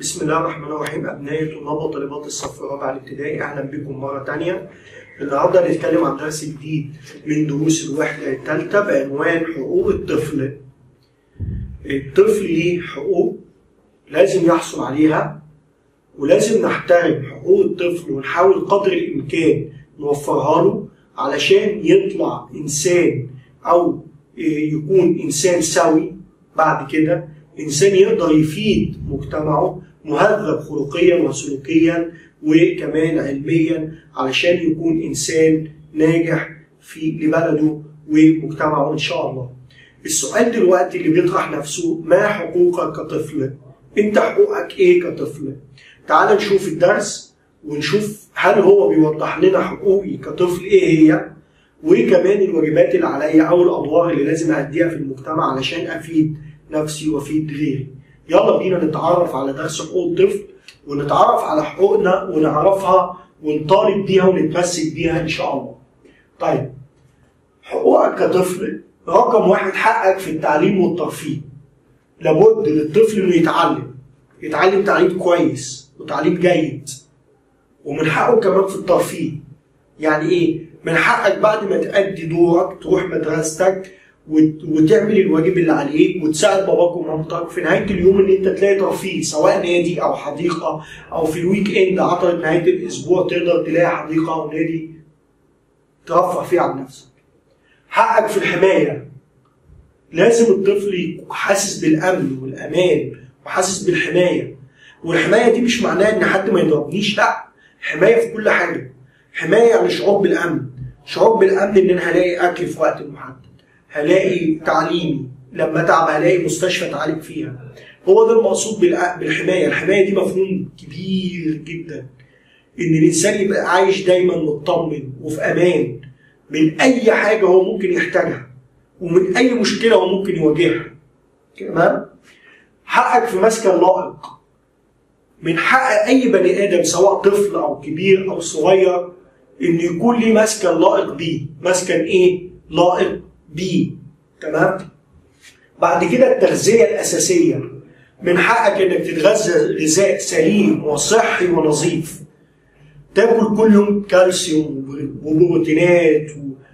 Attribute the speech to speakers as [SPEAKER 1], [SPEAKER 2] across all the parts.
[SPEAKER 1] بسم الله الرحمن الرحيم أبنائي طلاب وطالبات الصف الرابع الابتدائي أهلا بكم مرة تانية النهاردة هنتكلم عن درس جديد من دروس الوحدة الثالثة بعنوان حقوق الطفل الطفل ليه حقوق لازم يحصل عليها ولازم نحترم حقوق الطفل ونحاول قدر الإمكان نوفرها له علشان يطلع إنسان أو يكون إنسان سوي بعد كده إنسان يقدر يفيد مجتمعه مهذب خلقيا وسلوكيا وكمان علميا علشان يكون إنسان ناجح في لبلده ومجتمعه إن شاء الله السؤال دلوقتي اللي بيطرح نفسه ما حقوقك كطفل انت حقوقك ايه كطفل تعال نشوف الدرس ونشوف هل هو بيوضح لنا حقوقي كطفل ايه هي وكمان الواجبات اللي عليا او الادوار اللي لازم اديها في المجتمع علشان افيد نفسي وافيد غيري يلا بينا نتعرف على درس حقوق الطفل ونتعرف على حقوقنا ونعرفها ونطالب بيها ونتمسك بيها ان شاء الله طيب حقوقك كطفل رقم واحد حقك في التعليم والترفيه لابد للطفل انه يتعلم يتعلم تعليم كويس وتعليم جيد ومن حقه كمان في الترفيه يعني ايه من حقك بعد ما تأدي دورك تروح مدرستك وتعمل الواجب اللي عليك وتساعد باباك ومامتك في نهايه اليوم ان انت تلاقي ترفيه سواء نادي او حديقه او في الويك اند عطلة نهايه الاسبوع تقدر تلاقي حديقه او نادي ترفه فيه عن نفسك. حقك في الحمايه لازم الطفل يكون حاسس بالامن والامان وحاسس بالحمايه والحمايه دي مش معناها ان حد ما يضربنيش لا حمايه في كل حاجه حمايه يعني شعور بالامن شعور بالامن ان انا هلاقي اكل في وقت محدد هلاقي تعليمي لما اتعب هلاقي مستشفى اتعالج فيها هو ده المقصود بالحمايه الحمايه دي مفهوم كبير جدا ان الانسان يبقى عايش دايما مطمن وفي امان من اي حاجه هو ممكن يحتاجها ومن اي مشكله هو ممكن يواجهها تمام حقك في مسكن لائق من حق اي بني ادم سواء طفل او كبير او صغير ان يكون ليه مسكن لائق بيه مسكن ايه لائق بيه تمام بعد كده التغذيه الاساسيه من حقك انك تتغذى غذاء سليم وصحي ونظيف تاكل كل يوم كالسيوم وبروتينات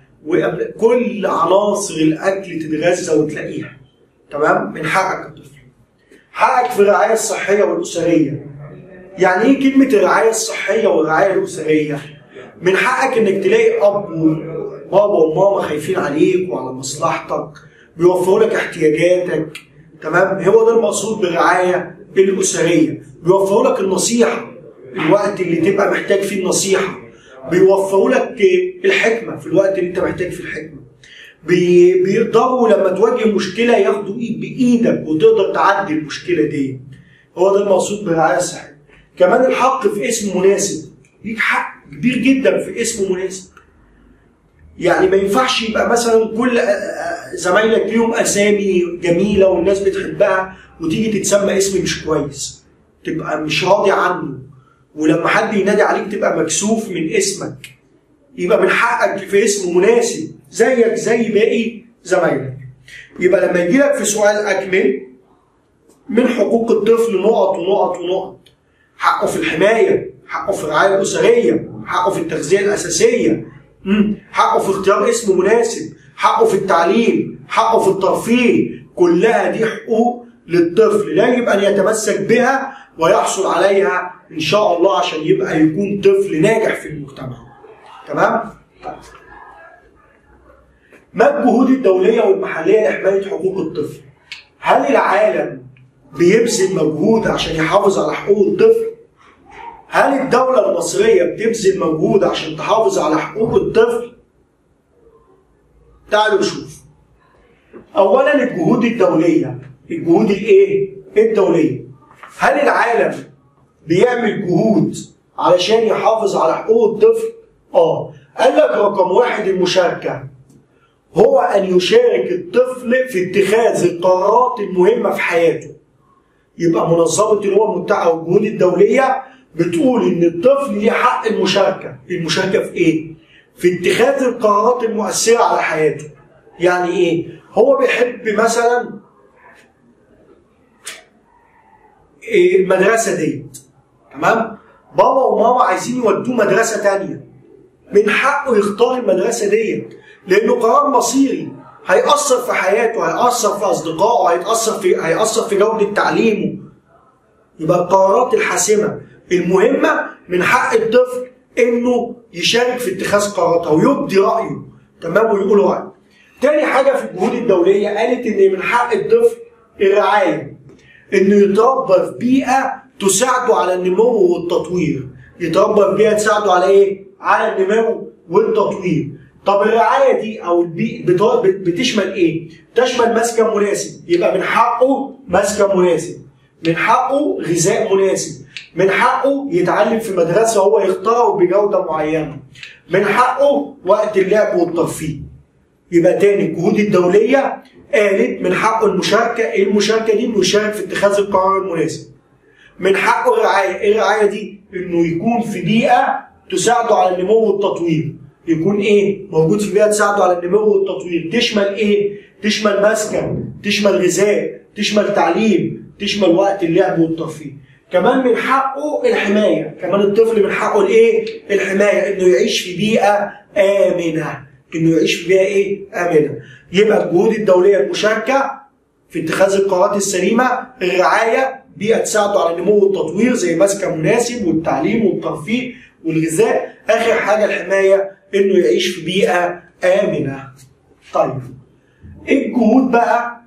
[SPEAKER 1] وكل عناصر الاكل تتغذى وتلاقيها تمام من حقك كطفل حقك في الرعايه الصحيه والاسريه يعني ايه كلمه الرعايه الصحيه والرعايه الاسريه من حقك انك تلاقي اب بابا وماما خايفين عليك وعلى مصلحتك بيوفروا لك احتياجاتك تمام هو ده المقصود بالرعايه الاسريه بيوفروا لك النصيحه الوقت اللي تبقى محتاج فيه النصيحه بيوفروا لك الحكمه في الوقت اللي انت محتاج فيه الحكمه بي بيقدروا لما تواجه مشكله ياخدوا ايد بايدك وتقدر تعدي المشكله دي هو ده المقصود بالرعايه الصحيه كمان الحق في اسم مناسب ليك حق كبير جدا في اسم مناسب يعني ما ينفعش يبقى مثلا كل زمايلك ليهم اسامي جميله والناس بتحبها وتيجي تتسمى اسم مش كويس تبقى مش راضي عنه ولما حد ينادي عليك تبقى مكسوف من اسمك يبقى من حقك في اسم مناسب زيك زي باقي زمايلك يبقى لما يجي لك في سؤال اكمل من حقوق الطفل نقط ونقط ونقط حقه في الحمايه حقه في الرعايه الاسريه حقه في التغذيه الاساسيه حقه في اختيار اسم مناسب حقه في التعليم حقه في الترفيه كلها دي حقوق للطفل لا يجب ان يتمسك بها ويحصل عليها ان شاء الله عشان يبقى يكون طفل ناجح في المجتمع تمام ما الجهود الدوليه والمحليه لحمايه حقوق الطفل هل العالم بيبذل مجهود عشان يحافظ على حقوق الطفل هل الدولة المصرية بتبذل مجهود عشان تحافظ على حقوق الطفل؟ تعالوا نشوف. أولا الجهود الدولية، الجهود الإيه؟ الدولية. هل العالم بيعمل جهود علشان يحافظ على حقوق الطفل؟ آه. قال لك رقم واحد المشاركة. هو أن يشارك الطفل في اتخاذ القرارات المهمة في حياته. يبقى منظمة الأمم المتحدة والجهود الدولية بتقول ان الطفل ليه حق المشاركه، المشاركه في ايه؟ في اتخاذ القرارات المؤثره على حياته. يعني ايه؟ هو بيحب مثلا إيه، المدرسه ديت تمام بابا وماما عايزين يودوه مدرسه تانية من حقه يختار المدرسه ديت لانه قرار مصيري هيأثر في حياته هيأثر في اصدقائه هيتأثر في هيأثر في جوده تعليمه يبقى القرارات الحاسمه المهمه من حق الطفل انه يشارك في اتخاذ قراراته ويبدي رايه تمام ويقول رايه. تاني حاجه في الجهود الدوليه قالت ان من حق الطفل الرعايه انه يتربى في بيئه تساعده على النمو والتطوير يتربى في بيئه تساعده على ايه؟ على النمو والتطوير طب الرعايه دي او البيئه بت- بتشمل ايه؟ تشمل مسكن مناسب يبقى من حقه مسكن مناسب من حقه غذاء مناسب من حقه يتعلم في مدرسه هو يختارها بجوده معينه من حقه وقت اللعب والترفيه يبقى تاني الجهود الدوليه قالت من حقه المشاركه ايه المشاركه دي انه يشارك في اتخاذ القرار المناسب من حقه الرعايه ايه الرعايه دي انه يكون في بيئه تساعده على النمو والتطوير يكون ايه موجود في بيئه تساعده على النمو والتطوير تشمل ايه تشمل مسكن تشمل غذاء تشمل تعليم تشمل وقت اللعب والترفيه كمان من حقه الحمايه كمان الطفل من حقه الايه الحمايه انه يعيش في بيئه امنه انه يعيش في بيئه ايه امنه يبقى الجهود الدوليه المشاركه في اتخاذ القرارات السليمه الرعايه بيئه تساعده على النمو والتطوير زي مسكن مناسب والتعليم والترفيه والغذاء اخر حاجه الحمايه انه يعيش في بيئه امنه طيب ايه الجهود بقى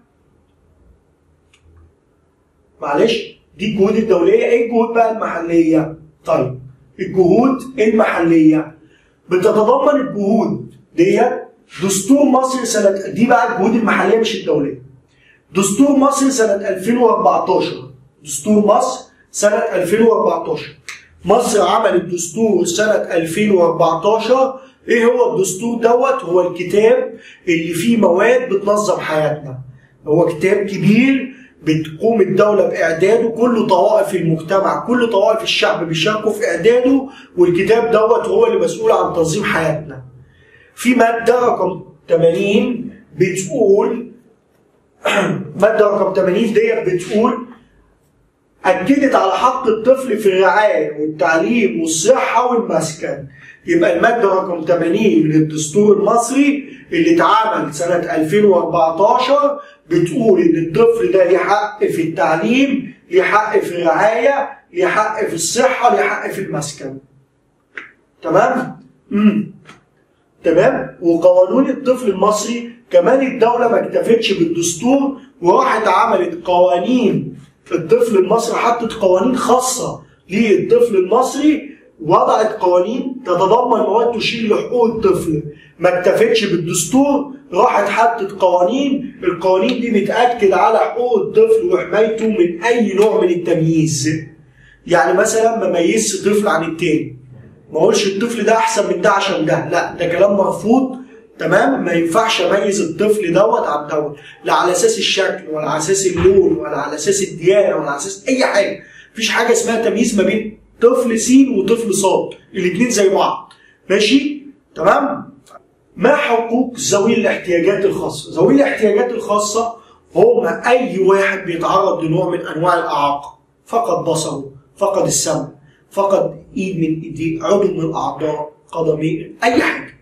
[SPEAKER 1] معلش دي الجهود الدوليه ايه الجهود بقى المحليه طيب الجهود المحليه بتتضمن الجهود ديت دستور مصر سنه دي بقى الجهود المحليه مش الدوليه دستور مصر سنه 2014 دستور مصر سنه 2014 مصر عملت دستور سنه 2014 ايه هو الدستور دوت هو الكتاب اللي فيه مواد بتنظم حياتنا هو كتاب كبير بتقوم الدولة بإعداده كل طوائف المجتمع كل طوائف الشعب بيشاركوا في إعداده والكتاب دوت هو اللي مسؤول عن تنظيم حياتنا في مادة رقم 80 بتقول مادة رقم 80 ديت بتقول أكدت على حق الطفل في الرعاية والتعليم والصحة والمسكن يبقى المادة رقم 80 من الدستور المصري اللي اتعمل سنة 2014 بتقول إن الطفل ده ليه حق في التعليم ليه حق في الرعاية ليه حق في الصحة ليه حق في المسكن تمام؟ امم تمام؟ وقانون الطفل المصري كمان الدولة ما اكتفتش بالدستور وراحت عملت قوانين الطفل المصري حطت قوانين خاصة للطفل المصري وضعت قوانين تتضمن مواد تشير لحقوق الطفل ما اكتفتش بالدستور راحت حطت قوانين القوانين دي بتأكد على حقوق الطفل وحمايته من أي نوع من التمييز يعني مثلا ما ميزش طفل عن التاني ما اقولش الطفل ده احسن من ده عشان ده لا ده كلام مرفوض تمام ما ينفعش اميز الطفل دوت عن دوت لا على اساس الشكل ولا على اساس اللون ولا على اساس الديانه ولا على اساس اي حاجه مفيش حاجه اسمها تمييز ما بين طفل سين وطفل صاد الاثنين زي بعض ماشي تمام ما حقوق ذوي الاحتياجات الخاصه ذوي الاحتياجات الخاصه هم اي واحد بيتعرض لنوع من انواع الاعاقه فقد بصره فقد السمع فقد ايد من ايديه عضو من الاعضاء قدمين اي حاجه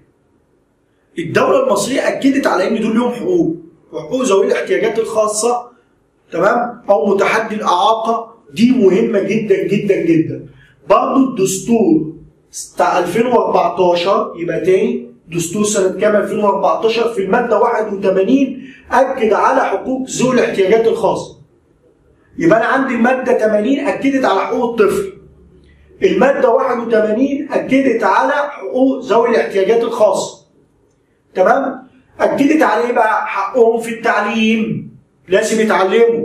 [SPEAKER 1] الدولة المصرية أكدت على إن دول لهم حقوق وحقوق ذوي الاحتياجات الخاصة تمام أو متحدي الإعاقة دي مهمة جدا جدا جدا برضه الدستور بتاع 2014 يبقى تاني دستور سنة كام 2014 في المادة 81 أكد على حقوق ذوي الاحتياجات الخاصة يبقى أنا عندي المادة 80 أكدت على حقوق الطفل المادة 81 أكدت على حقوق ذوي الاحتياجات الخاصة تمام اكدت على ايه بقى حقهم في التعليم لازم يتعلموا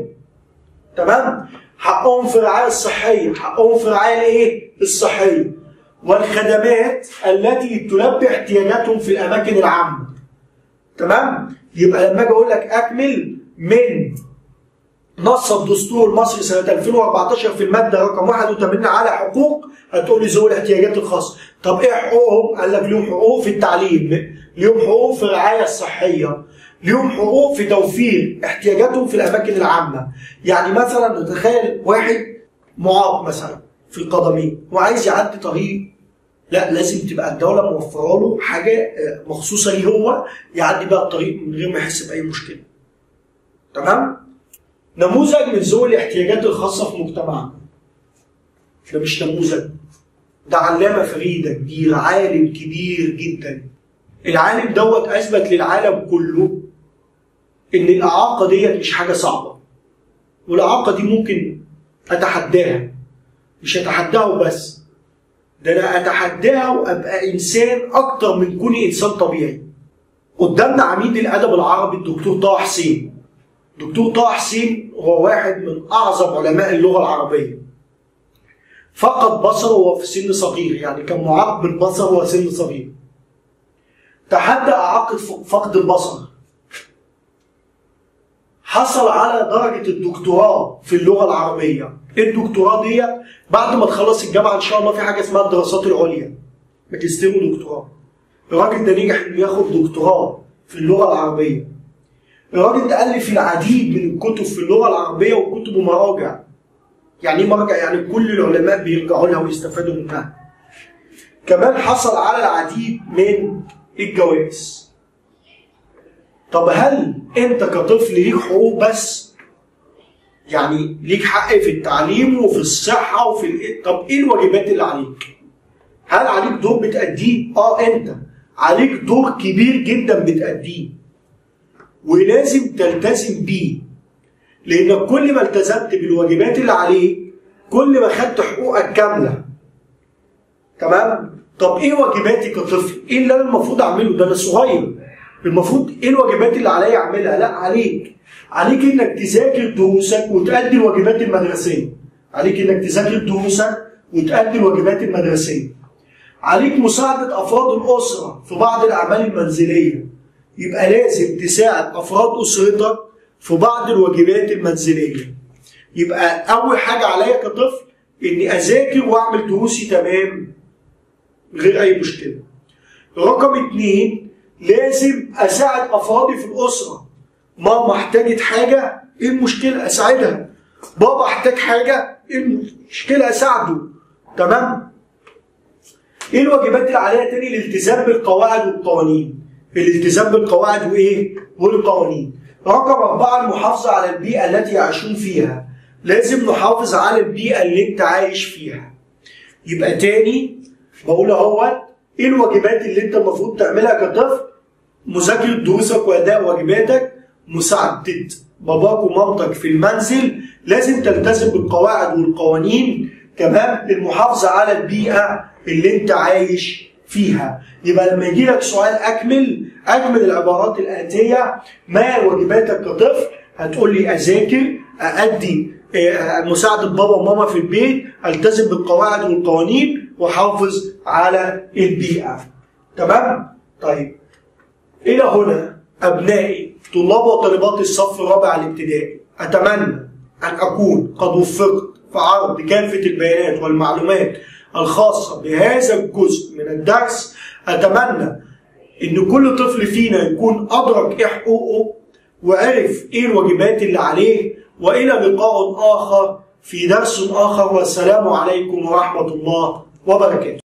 [SPEAKER 1] تمام حقهم في الرعايه الصحيه حقهم في الرعايه الايه الصحيه والخدمات التي تلبي احتياجاتهم في الاماكن العامه تمام يبقى لما اجي اقول لك اكمل من نص الدستور المصري سنه 2014 في الماده رقم 81 على حقوق هتقول لي ذوي الاحتياجات الخاصه طب ايه حقوقهم قال لك لهم حقوق في التعليم ليهم حقوق في الرعاية الصحية ليهم حقوق في توفير احتياجاتهم في الأماكن العامة يعني مثلا نتخيل واحد معاق مثلا في القدمين وعايز يعدي طريق لا لازم تبقى الدوله موفره له حاجه آه، مخصوصه ليه هو يعدي بقى الطريق من غير ما يحس باي مشكله. تمام؟ نموذج من ذوي الاحتياجات الخاصه في مجتمعنا. ده مش نموذج ده علامه فريده كبير عالم كبير جدا. العالم دوت اثبت للعالم كله ان الاعاقه ديت مش حاجه صعبه. والاعاقه دي ممكن اتحداها مش اتحداها وبس ده انا اتحداها وابقى انسان اكتر من كوني انسان طبيعي قدامنا عميد الادب العربي الدكتور طه حسين دكتور طه حسين هو واحد من اعظم علماء اللغه العربيه فقد بصره وهو في سن صغير يعني كان معاق بالبصر وهو سن صغير تحدى اعاقه فقد البصر حصل على درجة الدكتوراه في اللغة العربية الدكتوراه ديت بعد ما تخلص الجامعة إن شاء الله في حاجة اسمها الدراسات العليا ماجستير ودكتوراه الراجل ده نجح إنه ياخد دكتوراه في اللغة العربية الراجل ده ألف العديد من الكتب في اللغة العربية وكتب ومراجع يعني ايه مرجع يعني كل العلماء بيرجعوا لها ويستفادوا منها كمان حصل على العديد من الجوائز طب هل انت كطفل ليك حقوق بس يعني ليك حق في التعليم وفي الصحه وفي ال... طب ايه الواجبات اللي عليك هل عليك دور بتأديه اه انت عليك دور كبير جدا بتأديه ولازم تلتزم بيه لانك كل ما التزمت بالواجبات اللي عليك كل ما خدت حقوقك كامله تمام طب ايه واجباتي كطفل ايه اللي انا المفروض اعمله ده انا صغير المفروض ايه الواجبات اللي عليا اعملها لا عليك عليك انك تذاكر دروسك وتأدي الواجبات المدرسيه عليك انك تذاكر دروسك وتأدي الواجبات المدرسيه عليك مساعدة أفراد الأسرة في بعض الأعمال المنزلية يبقى لازم تساعد أفراد أسرتك في بعض الواجبات المنزلية يبقى أول حاجة عليا كطفل إني أذاكر وأعمل دروسي تمام من غير أي مشكلة رقم اتنين لازم أساعد أفرادي في الأسرة ماما احتاجت حاجة إيه المشكلة أساعدها بابا احتاج حاجة إيه المشكلة أساعده تمام ايه الواجبات اللي عليها تاني الالتزام بالقواعد والقوانين الالتزام بالقواعد وايه والقوانين رقم أربعة المحافظة على البيئة التي يعيشون فيها لازم نحافظ على البيئة اللي انت عايش فيها يبقى تاني بقول اهوت ايه الواجبات اللي انت المفروض تعملها كطفل مذاكرة دروسك وأداء واجباتك مساعدة باباك ومامتك في المنزل لازم تلتزم بالقواعد والقوانين تمام للمحافظة على البيئة اللي انت عايش فيها يبقى لما يجي لك سؤال اكمل اكمل العبارات الاتيه ما واجباتك كطفل هتقول لي اذاكر اادي مساعدة بابا وماما في البيت التزم بالقواعد والقوانين واحافظ على البيئة تمام طيب الى هنا ابنائي طلاب وطالبات الصف الرابع الابتدائي اتمنى ان اكون قد وفقت في عرض كافة البيانات والمعلومات الخاصة بهذا الجزء من الدرس أتمنى إن كل طفل فينا يكون أدرك إيه حقوقه وعرف إيه الواجبات اللي عليه وإلى لقاء آخر في درس آخر والسلام عليكم ورحمة الله وبركاته